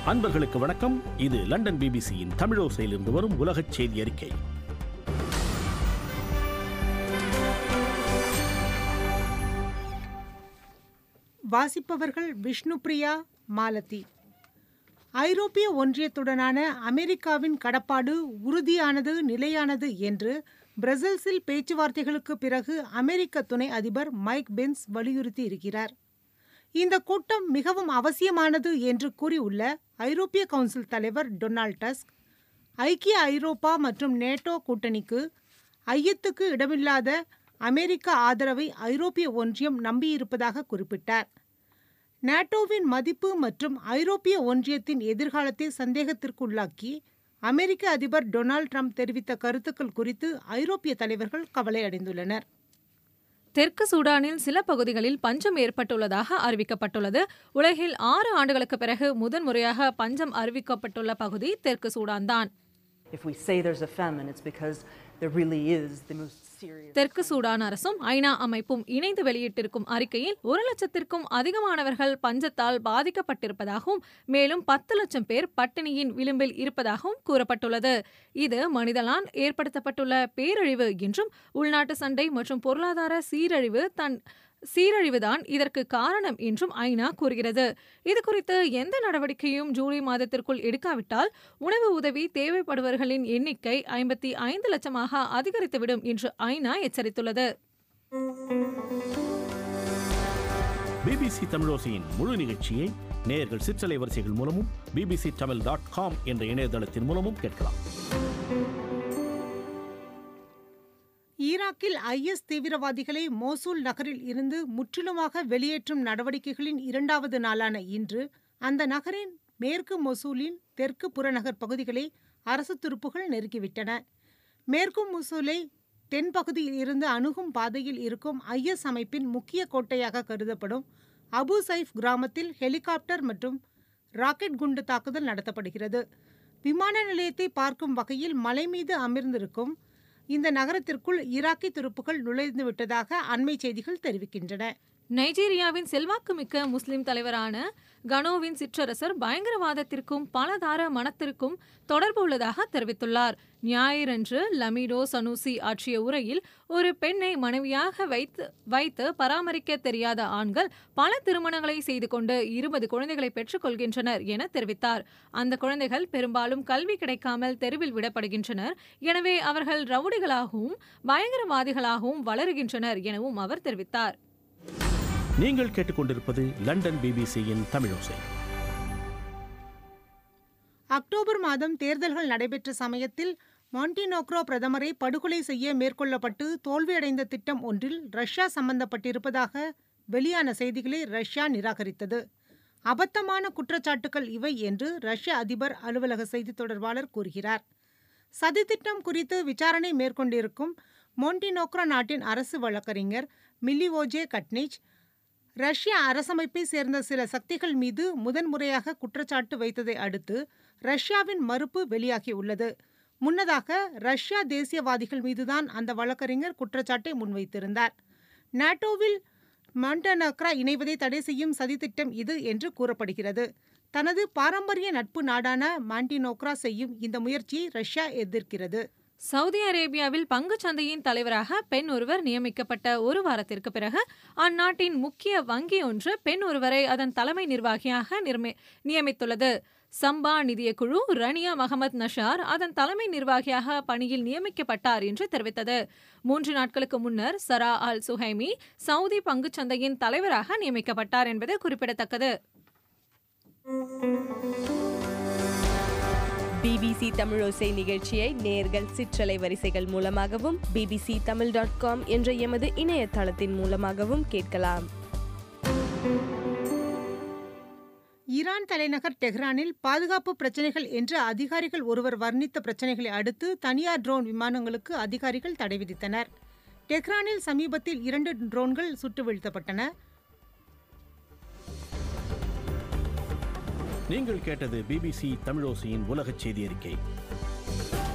அன்பர்களுக்கு வணக்கம் இது லண்டன் பிபிசியின் தமிழோசையிலிருந்து வரும் உலகச் செய்தி அறிக்கை வாசிப்பவர்கள் விஷ்ணுபிரியா மாலதி ஐரோப்பிய ஒன்றியத்துடனான அமெரிக்காவின் கடப்பாடு உறுதியானது நிலையானது என்று பிரசல்ஸில் பேச்சுவார்த்தைகளுக்கு பிறகு அமெரிக்க துணை அதிபர் மைக் பென்ஸ் வலியுறுத்தி இருக்கிறார் இந்த கூட்டம் மிகவும் அவசியமானது என்று கூறியுள்ள ஐரோப்பிய கவுன்சில் தலைவர் டொனால்ட் டஸ்க் ஐக்கிய ஐரோப்பா மற்றும் நேட்டோ கூட்டணிக்கு ஐயத்துக்கு இடமில்லாத அமெரிக்க ஆதரவை ஐரோப்பிய ஒன்றியம் நம்பியிருப்பதாக குறிப்பிட்டார் நாட்டோவின் மதிப்பு மற்றும் ஐரோப்பிய ஒன்றியத்தின் எதிர்காலத்தை சந்தேகத்திற்குள்ளாக்கி அமெரிக்க அதிபர் டொனால்ட் ட்ரம்ப் தெரிவித்த கருத்துக்கள் குறித்து ஐரோப்பிய தலைவர்கள் கவலை அடைந்துள்ளனர் தெற்கு சூடானில் சில பகுதிகளில் பஞ்சம் ஏற்பட்டுள்ளதாக அறிவிக்கப்பட்டுள்ளது உலகில் ஆறு ஆண்டுகளுக்கு பிறகு முதன்முறையாக பஞ்சம் அறிவிக்கப்பட்டுள்ள பகுதி தெற்கு சூடான் தான் If we say there's a famine, it's because there really is the most serious. தெற்கு சூடான் அரசும் ஐநா அமைப்பும் இணைந்து வெளியிட்டிருக்கும் அறிக்கையில் ஒரு லட்சத்திற்கும் அதிகமானவர்கள் பஞ்சத்தால் பாதிக்கப்பட்டிருப்பதாகவும் மேலும் பத்து லட்சம் பேர் பட்டினியின் விளிம்பில் இருப்பதாகவும் கூறப்பட்டுள்ளது இது மனிதனால் ஏற்படுத்தப்பட்டுள்ள பேரழிவு என்றும் உள்நாட்டு சண்டை மற்றும் பொருளாதார சீரழிவு தன் சீரழிவுதான் இதற்கு காரணம் என்றும் ஐநா கூறுகிறது இது குறித்து எந்த நடவடிக்கையும் ஜூலை மாதத்திற்குள் எடுக்காவிட்டால் உணவு உதவி தேவைப்படுபவர்களின் எண்ணிக்கை ஐம்பத்தி ஐந்து லட்சமாக அதிகரித்துவிடும் என்று ஐநா எச்சரித்துள்ளது பிபிசி தமிழோசையின் முழு நிகழ்ச்சியை நேயர்கள் சிற்றலை வரிசைகள் மூலமும் பிபிசி தமிழ் டாட் காம் என்ற இணையதளத்தின் மூலமும் கேட்கலாம் ஈராக்கில் ஐஎஸ் தீவிரவாதிகளை மோசூல் நகரில் இருந்து முற்றிலுமாக வெளியேற்றும் நடவடிக்கைகளின் இரண்டாவது நாளான இன்று அந்த நகரின் மேற்கு மொசூலின் தெற்கு புறநகர் பகுதிகளை அரசு துருப்புகள் நெருக்கிவிட்டன மேற்கு மொசூலை தென்பகுதியில் இருந்து அணுகும் பாதையில் இருக்கும் ஐஎஸ் அமைப்பின் முக்கிய கோட்டையாக கருதப்படும் அபு சைஃப் கிராமத்தில் ஹெலிகாப்டர் மற்றும் ராக்கெட் குண்டு தாக்குதல் நடத்தப்படுகிறது விமான நிலையத்தை பார்க்கும் வகையில் மலை மீது அமர்ந்திருக்கும் இந்த நகரத்திற்குள் ஈராக்கி துருப்புகள் நுழைந்து விட்டதாக அண்மை செய்திகள் தெரிவிக்கின்றன நைஜீரியாவின் செல்வாக்குமிக்க முஸ்லிம் தலைவரான கனோவின் சிற்றரசர் பயங்கரவாதத்திற்கும் பலதார மனத்திற்கும் தொடர்பு உள்ளதாக தெரிவித்துள்ளார் ஞாயிறன்று லமிடோ சனூசி ஆற்றிய உரையில் ஒரு பெண்ணை மனைவியாக வைத்து வைத்து பராமரிக்க தெரியாத ஆண்கள் பல திருமணங்களை செய்து கொண்டு இருபது குழந்தைகளை பெற்றுக் கொள்கின்றனர் என தெரிவித்தார் அந்த குழந்தைகள் பெரும்பாலும் கல்வி கிடைக்காமல் தெருவில் விடப்படுகின்றனர் எனவே அவர்கள் ரவுடிகளாகவும் பயங்கரவாதிகளாகவும் வளருகின்றனர் எனவும் அவர் தெரிவித்தார் நீங்கள் கேட்டுக்கொண்டிருப்பது லண்டன் பிபிசியின் தமிழோசை அக்டோபர் மாதம் தேர்தல்கள் நடைபெற்ற சமயத்தில் மாண்டினோக்ரோ பிரதமரை படுகொலை செய்ய மேற்கொள்ளப்பட்டு தோல்வியடைந்த திட்டம் ஒன்றில் ரஷ்யா சம்பந்தப்பட்டிருப்பதாக வெளியான செய்திகளை ரஷ்யா நிராகரித்தது அபத்தமான குற்றச்சாட்டுகள் இவை என்று ரஷ்ய அதிபர் அலுவலக செய்தித் தொடர்பாளர் கூறுகிறார் சதித்திட்டம் குறித்து விசாரணை மேற்கொண்டிருக்கும் மோண்டினோக்ரோ நாட்டின் அரசு வழக்கறிஞர் மில்லிவோஜே கட்னிச் ரஷ்ய அரசமைப்பை சேர்ந்த சில சக்திகள் மீது முதன்முறையாக குற்றச்சாட்டு வைத்ததை அடுத்து ரஷ்யாவின் மறுப்பு வெளியாகியுள்ளது முன்னதாக ரஷ்யா தேசியவாதிகள் மீதுதான் அந்த வழக்கறிஞர் குற்றச்சாட்டை முன்வைத்திருந்தார் நாட்டோவில் மாண்டனக்ரா இணைவதை தடை செய்யும் சதித்திட்டம் இது என்று கூறப்படுகிறது தனது பாரம்பரிய நட்பு நாடான மாண்டினோக்ரா செய்யும் இந்த முயற்சியை ரஷ்யா எதிர்க்கிறது சவுதி அரேபியாவில் பங்குச் சந்தையின் தலைவராக பெண் ஒருவர் நியமிக்கப்பட்ட ஒரு வாரத்திற்கு பிறகு அந்நாட்டின் முக்கிய வங்கி ஒன்று பெண் ஒருவரை அதன் தலைமை நிர்வாகியாக நிர்மி- நியமித்துள்ளது சம்பா நிதிய குழு ரனியா மஹமத் நஷார் அதன் தலைமை நிர்வாகியாக பணியில் நியமிக்கப்பட்டார் என்று தெரிவித்தது மூன்று நாட்களுக்கு முன்னர் சரா அல் சுஹைமி சவுதி பங்குச் சந்தையின் தலைவராக நியமிக்கப்பட்டார் என்பது குறிப்பிடத்தக்கது பிபிசி தமிழோசை நிகழ்ச்சியை நேர்கள் சிற்றலை வரிசைகள் மூலமாகவும் பிபிசி தமிழ் டாட் காம் என்ற எமது இணையதளத்தின் மூலமாகவும் கேட்கலாம் ஈரான் தலைநகர் டெஹ்ரானில் பாதுகாப்பு பிரச்சனைகள் என்று அதிகாரிகள் ஒருவர் வர்ணித்த பிரச்சனைகளை அடுத்து தனியார் ட்ரோன் விமானங்களுக்கு அதிகாரிகள் தடை விதித்தனர் டெஹ்ரானில் சமீபத்தில் இரண்டு ட்ரோன்கள் சுட்டு வீழ்த்தப்பட்டன நீங்கள் கேட்டது பிபிசி தமிழோசையின் உலகச் செய்தி அறிக்கை